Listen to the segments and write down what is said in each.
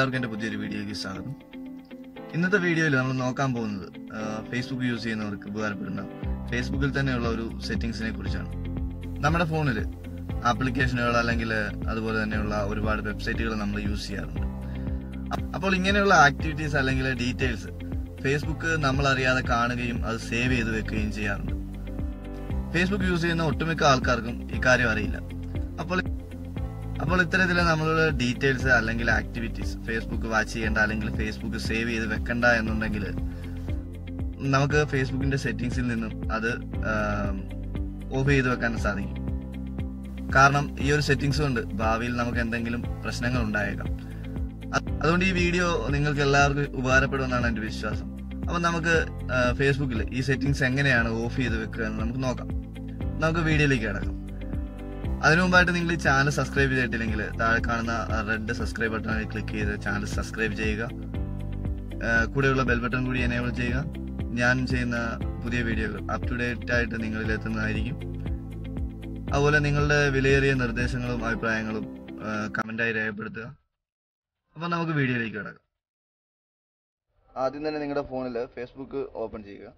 എല്ലാവർക്കും എൻ്റെ പുതിയൊരു വീഡിയോയ്ക്ക് സ്വാഗതം ഇന്നത്തെ വീഡിയോയിൽ നമ്മൾ നോക്കാൻ പോകുന്നത് ഫേസ്ബുക്ക് യൂസ് ചെയ്യുന്നവർക്ക് ഉപകാരപ്പെടുന്ന ഫേസ്ബുക്കിൽ തന്നെയുള്ള ഒരു സെറ്റിങ്സിനെ കുറിച്ചാണ് നമ്മുടെ ഫോണിൽ ആപ്ലിക്കേഷനുകൾ അല്ലെങ്കിൽ അതുപോലെ തന്നെയുള്ള ഒരുപാട് വെബ്സൈറ്റുകൾ നമ്മൾ യൂസ് ചെയ്യാറുണ്ട് അ- അപ്പോൾ ഇങ്ങനെയുള്ള ആക്ടിവിറ്റീസ് അല്ലെങ്കിൽ ഡീറ്റെയിൽസ് ഫേസ്ബുക്ക് നമ്മൾ അറിയാതെ കാണുകയും അത് സേവ് ചെയ്ത് വെക്കുകയും ചെയ്യാറുണ്ട് ഫേസ്ബുക്ക് യൂസ് ചെയ്യുന്ന ഒട്ടുമിക്ക ആൾക്കാർക്കും ഇക്കാര്യം അറിയില്ല അപ്പോൾ അപ്പോൾ ഇത്തരത്തിൽ നമ്മളുടെ ഡീറ്റെയിൽസ് അല്ലെങ്കിൽ ആക്ടിവിറ്റീസ് ഫേസ്ബുക്ക് വാച്ച് ചെയ്യേണ്ട അല്ലെങ്കിൽ ഫേസ്ബുക്ക് സേവ് ചെയ്ത് വെക്കണ്ട എന്നുണ്ടെങ്കിൽ നമുക്ക് ഫേസ്ബുക്കിന്റെ സെറ്റിംഗ്സിൽ നിന്നും അത് ഓഫ് ചെയ്ത് വെക്കാൻ സാധിക്കും കാരണം ഈ ഒരു സെറ്റിംഗ്സ് കൊണ്ട് ഭാവിയിൽ നമുക്ക് എന്തെങ്കിലും പ്രശ്നങ്ങൾ ഉണ്ടായേക്കാം അ- അതുകൊണ്ട് ഈ വീഡിയോ നിങ്ങൾക്ക് എല്ലാവർക്കും ഉപകാരപ്പെടുമെന്നാണ് എൻ്റെ വിശ്വാസം അപ്പം നമുക്ക് ഫേസ്ബുക്കിൽ ഈ സെറ്റിംഗ്സ് എങ്ങനെയാണ് ഓഫ് ചെയ്ത് വെക്കുക എന്ന് നമുക്ക് നോക്കാം നമുക്ക് വീഡിയോയിലേക്ക് കിടക്കാം അതിനു മുമ്പായിട്ട് നിങ്ങൾ ഈ ചാനൽ സബ്സ്ക്രൈബ് ചെയ്തിട്ടില്ലെങ്കിൽ താഴെ കാണുന്ന റെഡ് സബ്സ്ക്രൈബ് ബട്ടണിൽ ക്ലിക്ക് ചെയ്ത് ചാനൽ സബ്സ്ക്രൈബ് ചെയ്യുക ആ, കൂടെയുള്ള ബെൽ ബട്ടൺ കൂടി എനേബിൾ ചെയ്യുക ഞാൻ ചെയ്യുന്ന പുതിയ വീഡിയോകൾ അപ് ടു ഡേറ്റ് ആയിട്ട് നിങ്ങളിൽ എത്തുന്നതായിരിക്കും അതുപോലെ നിങ്ങളുടെ വിലയേറിയ നിർദ്ദേശങ്ങളും അഭിപ്രായങ്ങളും കമന്റായി രേഖപ്പെടുത്തുക അപ്പം നമുക്ക് വീഡിയോയിലേക്ക് കിടക്കാം ആദ്യം തന്നെ നിങ്ങളുടെ ഫോണിൽ ഫേസ്ബുക്ക് ഓപ്പൺ ചെയ്യുക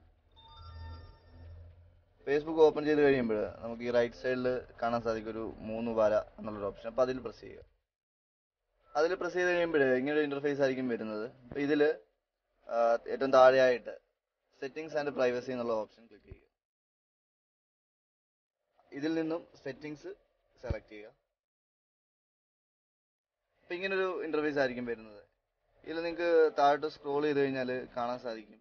ഫേസ്ബുക്ക് ഓപ്പൺ ചെയ്ത് കഴിയുമ്പോൾ നമുക്ക് ഈ റൈറ്റ് സൈഡിൽ കാണാൻ സാധിക്കും ഒരു മൂന്ന് വര എന്നുള്ളൊരു ഓപ്ഷൻ അപ്പോൾ അതിൽ പ്രസ് ചെയ്യുക അതിൽ പ്രസ് ചെയ്ത് കഴിയുമ്പോൾ ഇങ്ങനെ ഒരു ഇന്റർഫേസ് ആയിരിക്കും വരുന്നത് അപ്പോൾ ഇതിൽ ഏറ്റവും താഴെയായിട്ട് സെറ്റിംഗ്സ് ആൻഡ് പ്രൈവസി എന്നുള്ള ഓപ്ഷൻ ക്ലിക്ക് ചെയ്യുക ഇതിൽ നിന്നും സെറ്റിംഗ്സ് സെലക്ട് ചെയ്യുക അപ്പോൾ ഇങ്ങനൊരു ഇന്റർഫേസ് ആയിരിക്കും വരുന്നത് ഇതിൽ നിങ്ങൾക്ക് താഴോട്ട് സ്ക്രോൾ ചെയ്ത് കഴിഞ്ഞാൽ കാണാൻ സാധിക്കും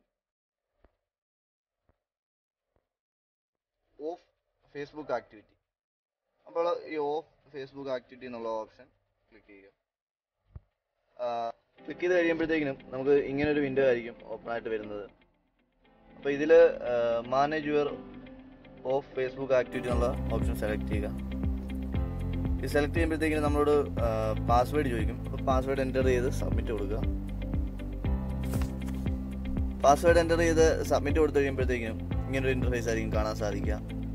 ഓഫ് ഫേസ്ബുക്ക് ആക്ടിവിറ്റി അപ്പോൾ ഈ ഓഫ് ഫേസ്ബുക്ക് ആക്ടിവിറ്റി എന്നുള്ള ഓപ്ഷൻ ക്ലിക്ക് ചെയ്യുക ക്ലിക്ക് ചെയ്ത് കഴിയുമ്പോഴത്തേക്കിനും നമുക്ക് ഇങ്ങനെ ഒരു വിൻഡോ ആയിരിക്കും ഓപ്പൺ ആയിട്ട് വരുന്നത് അപ്പോൾ ഇതിൽ manage your off Facebook activity എന്നുള്ള ഓപ്ഷൻ സെലക്ട് ചെയ്യുക ഇത് സെലക്ട് ചെയ്യുമ്പോഴത്തേക്കിനും നമ്മളോട് പാസ്വേഡ് ചോദിക്കും അപ്പോൾ പാസ്വേഡ് എൻ്റർ ചെയ്ത് സബ്മിറ്റ് കൊടുക്കുക പാസ്വേഡ് എൻ്റർ ചെയ്ത് സബ്മിറ്റ് കൊടുത്തു കഴിയുമ്പോഴത്തേക്കിനും ഇങ്ങനൊരു ഇൻ്റർഫേസ് ആയിരിക്കും കാണാൻ സാധിക്കുക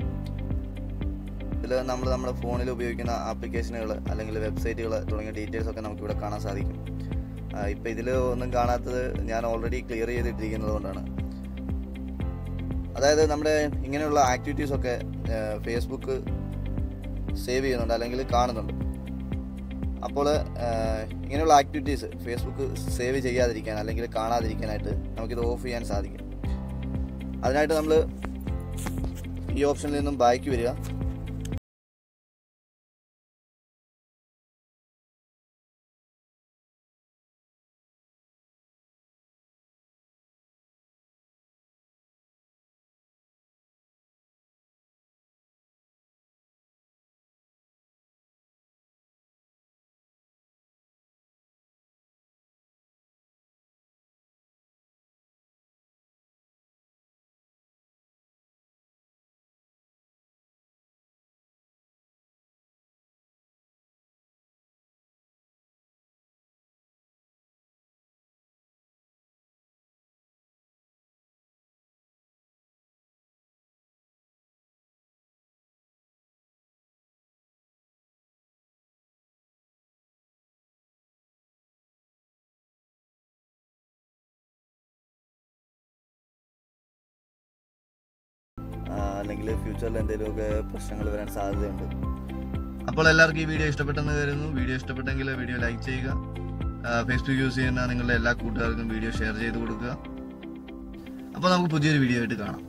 ഇതിൽ നമ്മൾ നമ്മുടെ ഫോണിൽ ഉപയോഗിക്കുന്ന ആപ്ലിക്കേഷനുകൾ അല്ലെങ്കിൽ വെബ്സൈറ്റുകൾ തുടങ്ങിയ ഡീറ്റെയിൽസ് ഒക്കെ നമുക്ക് ഇവിടെ കാണാൻ സാധിക്കും ഇപ്പം ഇതിൽ ഒന്നും കാണാത്തത് ഞാൻ ഓൾറെഡി ക്ലിയർ ചെയ്തിട്ടിരിക്കുന്നത് കൊണ്ടാണ് അതായത് നമ്മുടെ ഇങ്ങനെയുള്ള ആക്ടിവിറ്റീസ് ഒക്കെ ഫേസ്ബുക്ക് സേവ് ചെയ്യുന്നുണ്ട് അല്ലെങ്കിൽ കാണുന്നുണ്ട് അപ്പോൾ ഇങ്ങനെയുള്ള ആക്ടിവിറ്റീസ് ഫേസ്ബുക്ക് സേവ് ചെയ്യാതിരിക്കാൻ അല്ലെങ്കിൽ കാണാതിരിക്കാനായിട്ട് നമുക്കിത് ഓഫ് ചെയ്യാൻ സാധിക്കും അതിനായിട്ട് നമ്മൾ ഈ ഓപ്ഷനിൽ നിന്നും ബാക്ക് വരിക അല്ലെങ്കിൽ ഫ്യൂച്ചറിൽ എന്തെങ്കിലുമൊക്കെ പ്രശ്നങ്ങൾ വരാൻ സാധ്യതയുണ്ട് അപ്പോൾ എല്ലാവർക്കും ഈ വീഡിയോ ഇഷ്ടപ്പെട്ടെന്ന് കരുതുന്നു വീഡിയോ ഇഷ്ടപ്പെട്ടെങ്കിൽ വീഡിയോ ലൈക്ക് ചെയ്യുക ഫേസ്ബുക്ക് യൂസ് ചെയ്യുന്ന നിങ്ങളുടെ എല്ലാ കൂട്ടുകാർക്കും വീഡിയോ ഷെയർ ചെയ്ത് കൊടുക്കുക അപ്പോൾ നമുക്ക് പുതിയൊരു വീഡിയോ ആയിട്ട് കാണാം